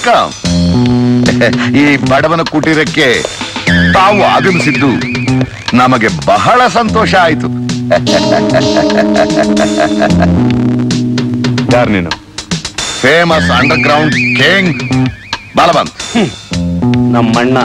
Welcome ಈ ಬಡವನ ಕುಟೀರಕ್ಕೆ ತಾವು ಆಗಮಿಸಿದ್ದು ನಮಗೆ ಬಹಳ ಸಂತೋಷ ಆಯಿತು ಯಾರು ನೀನು famous under ground king Balwant ನಮ್ಮಣ್ಣ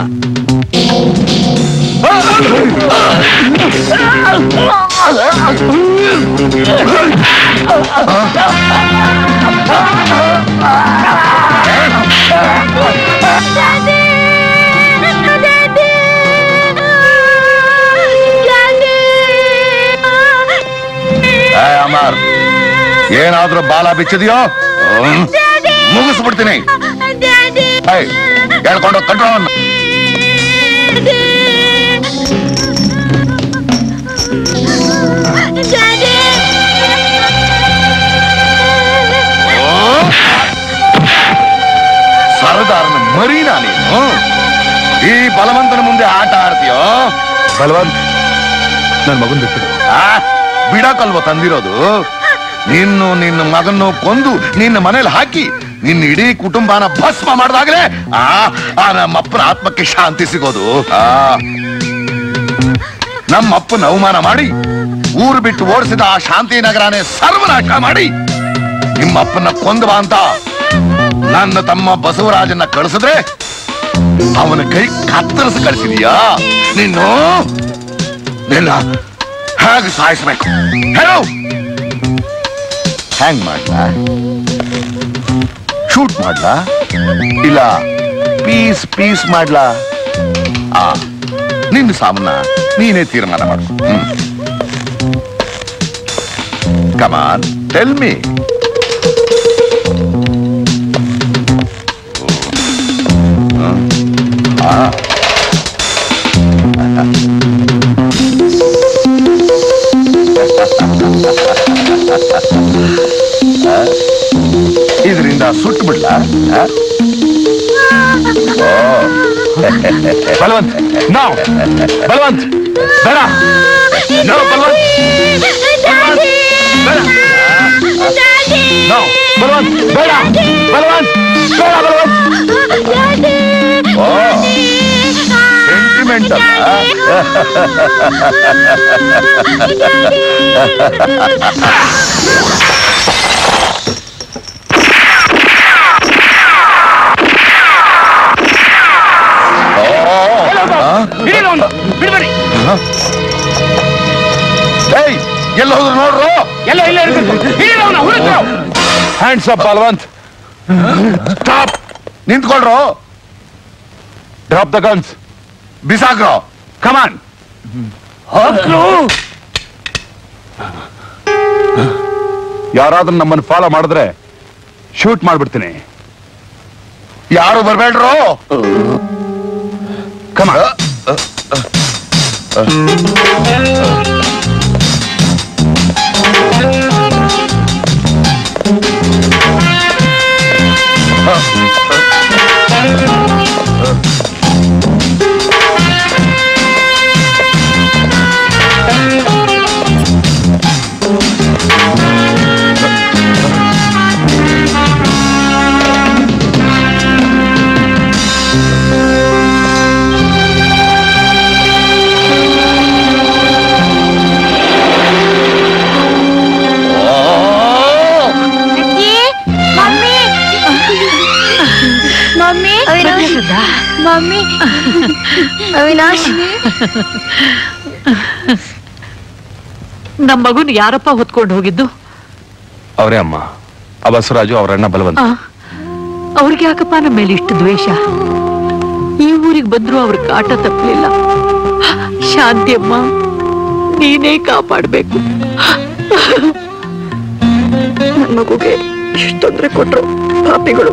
ಏ, ಅಮರ್ ಏನಾದ್ರೂ ಬಾಲ ಬಿಚ್ಚಿದೆಯೋ ಹ್ಮ್. ಮುಗಿಸ್ಬಿಡ್ತೀನಿ ಏಯ್, ಹೇಳ್ಕೊಂಡು ಕಂಟ್ರೋಲ್ ಸರದಾರನ ಮರೀನಾ ನೀನು ಈ ಬಲವಂತನ ಮುಂದೆ ಆಟ ಆಡ್ತೀಯೋ ಬಲವಂತ್ ನನ್ ಮಗನ್ ಬಿಟ್ಬಿಡು ಆ, ಬಿಡಕಲ್ವ ತಂದಿರೋದು ನಿನ್ನು ನಿನ್ನ ಮಗನ್ನು ಕೊಂದು ನಿನ್ನ ಮನೇಲಿ ಹಾಕಿ ನಿನ್ನ ಇಡೀ ಕುಟುಂಬನ ಭಸ್ಮ ಮಾಡಿದಾಗಲೇ ಆ ಆ ನಮ್ಮಪ್ಪನ ಆತ್ಮಕ್ಕೆ ಶಾಂತಿ ಸಿಗೋದು ಆ ನಮ್ಮಪ್ಪನ ಅವಮಾನ ಮಾಡಿ ಊರು ಬಿಟ್ಟು ಓಡಿಸಿದ ಆ ಶಾಂತಿ ನಗರನೇ ಸರ್ವನಾಶ ಮಾಡಿ ನಿಮ್ಮಪ್ಪನ ಕೊಂದವ ಅಂತ ನನ್ನ ತಮ್ಮ ಬಸವರಾಜನ್ನ ಕಳಿಸಿದ್ರೆ ಅವನ ಕೈ ಕತ್ತರಿಸಿ ಕಳಿಸಿದೀಯಾ ನೀನು ನಿನ್ನ ಹೇಗೆ ಸಾಯಿಸ್ಬೇಕು ಹೇಳು ಹ್ಯಾಂಗ್ ಮಾಡ್ಲಾ ಶೂಟ್ ಮಾಡ್ಲಾ ಇಲ್ಲ ಪೀಸ್ ಪೀಸ್ ಮಾಡ್ಲಾ ಆ ನಿನ್ನ ಸಾಮನ್ನ ನೀನೇ ತೀರ್ಮಾನ ಮಾಡು ಕಮಾನ್ ಟೆಲ್ ಮೀ ಇದರಿಂದ ಸುಟ್ಟು ಬಿಡ್ಲಾ ಆ? ಬಲವಂತ್ ನಾವು ಬಲವಂತ್ ಬೇಡ ನೋ ಬಲವಂತ್ ಬೇಡ ನೋ ಬಲವಂತ್ ಬೇಡ ಬಲವಂತ್ ಬೇಡ ಬಲವಂತ್ ಓ ಸೆಂಟಿಮೆಂಟಲ್ ಬಿಡ್ಬೇಡಿ ಏಯ್ ಎಲ್ಲಿ ಹೋದ್ರು ನೋಡ್ರು ಎಲ್ಲ ಇಲ್ಲ ಹ್ಯಾಂಡ್ಸ್ ಅಪ್ ಬಲವಂತ್ ಸ್ಟಾಪ್ ನಿಂತ್ಕೊಳ್ರು ಡ್ರಾಪ್ ದ ಗನ್ಸ್ ಬಿಸಾಕ್ರು ಕಮಾನ್ ಯಾರಾದ್ರೂ ನಮ್ಮನ್ನು ಫಾಲೋ ಮಾಡಿದ್ರೆ ಶೂಟ್ ಮಾಡ್ಬಿಡ್ತೀನಿ ಯಾರು ಬರ್ಬೇಡ್ರು come on mummy mummy Avinash mummy Avinash ನಮ್ ಮಗುನ್ ಯಾರಪ್ಪ ಹೊತ್ಕೊಂಡು ಹೋಗಿದ್ದು ಅವರೇ ಅಮ್ಮ ಆ ಬಸವರಾಜು ಅವರ ಅಣ್ಣ ಬಲವಂತ ಆ, ಅವ್ರಿಗೆ ಯಾಕಪ್ಪ ನಮ್ಮ ಮೇಲೆ ಇಷ್ಟು ದ್ವೇಷ ಈ ಊರಿಗೆ ಬಂದ್ರು ಅವ್ರ ಕಾಟ ತಪ್ಪಲಿಲ್ಲ ಶಾಂತಿ ಅಮ್ಮ ನೀನೇ ಕಾಪಾಡ್ಬೇಕು ನನ್ ಮಗುಗೆ ಎಷ್ಟು ತೊಂದರೆ ಕೊಟ್ರು ಪಾಪಿಗಳು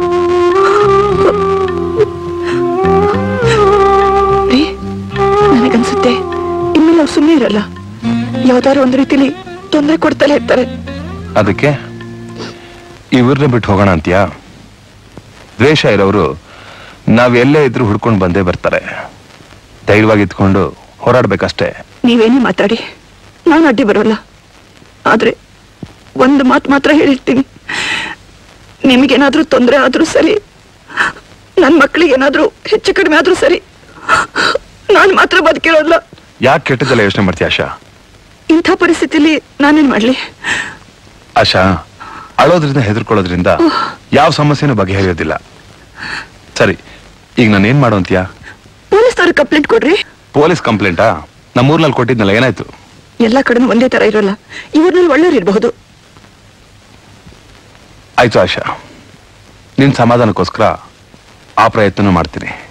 ರೀ, ನನಗನ್ಸುತ್ತೆ ಇನ್ಮೇಲೆ ಅವ್ರು ಸುಮ್ಮನೆ ಇರಲ್ಲ ಯಾವ್ದಾದ್ರು ಒಂದ್ ರೀತಿಲಿ ತೊಂದರೆ ಕೊಡ್ತಲೇ ಇರ್ತಾರೆ ಅದಕ್ಕೆ ಇವ್ರನ್ನ ಬಿಟ್ಟು ಹೋಗೋಣ ಅಂತೀಯಾ ದ್ವೇಷ ಇರೋರು ನಾವ್ ಎಲ್ಲೇ ಇದ್ರು ಹುಡ್ಕೊಂಡು ಬಂದೇ ಬರ್ತಾರೆ ಧೈರ್ಯವಾಗಿ ಇದ್ಕೊಂಡು ಹೋರಾಡ್ಬೇಕಷ್ಟೇ ನೀವೇನೇ ಮಾತಾಡಿ ನಾನು ಅಡ್ಡಿ ಬರೋಲ್ಲ ಆದ್ರೆ ಒಂದು ಮಾತು ಮಾತ್ರ ಹೇಳಿರ್ತೀನಿ ನಿಮಗೇನಾದ್ರೂ ತೊಂದರೆ ಆದ್ರೂ ಸರಿ ನನ್ ಮಕ್ಳಿಗೆ ಏನಾದ್ರೂ ಹೆಚ್ಚು ಕಡಿಮೆ ಆದ್ರೂ ಸರಿ ನಾನ್ ಮಾತ್ರ ಬದುಕಿರೋಲ್ಲ ಯಾಕೆ ಕೆಟ್ಟದೆಲ್ಲ ಯೋಚನೆ ಮಾಡ್ತೀಯ ಆಶಾ ಇಂಥ ಪರಿಸ್ಥಿತಿಲಿ ನಾನೇನ್ ಮಾಡ್ಲಿ ಆಶಾ ಅಳೋದ್ರಿಂದ ಹೆದರ್ಕೊಳ್ಳೋದ್ರಿಂದ ಯಾವ ಸಮಸ್ಯೆನೂ ಬಗೆಹರಿಯೋದಿಲ್ಲ ಸರಿ ಈಗ ನಾನು ಏನ್ ಮಾಡು ಅಂತೀಯ ಪೊಲೀಸ್ನವ್ರಿಗೆ ಕಂಪ್ಲೇಂಟ್ ಕೊಡ್ರಿ ಪೊಲೀಸ್ ಕಂಪ್ಲೇಂಟಾ ನಮ್ಮೂರ್ನಲ್ಲಿ ಕೊಟ್ಟಿದ್ನಲ್ಲ ಏನಾಯ್ತು ಎಲ್ಲಾ ಕಡೆ ಒಂದೇ ತರ ಇರೋಲ್ಲ ಇವ್ರನಲ್ಲಿ ಒಳ್ಳೆಯವ್ರು ಇರಬಹುದು ಆಯ್ತು ಆಶಾ ನಿನ್ ಸಮಾಧಾನಕ್ಕೋಸ್ಕರ ಆ ಪ್ರಯತ್ನ ಮಾಡ್ತೀನಿ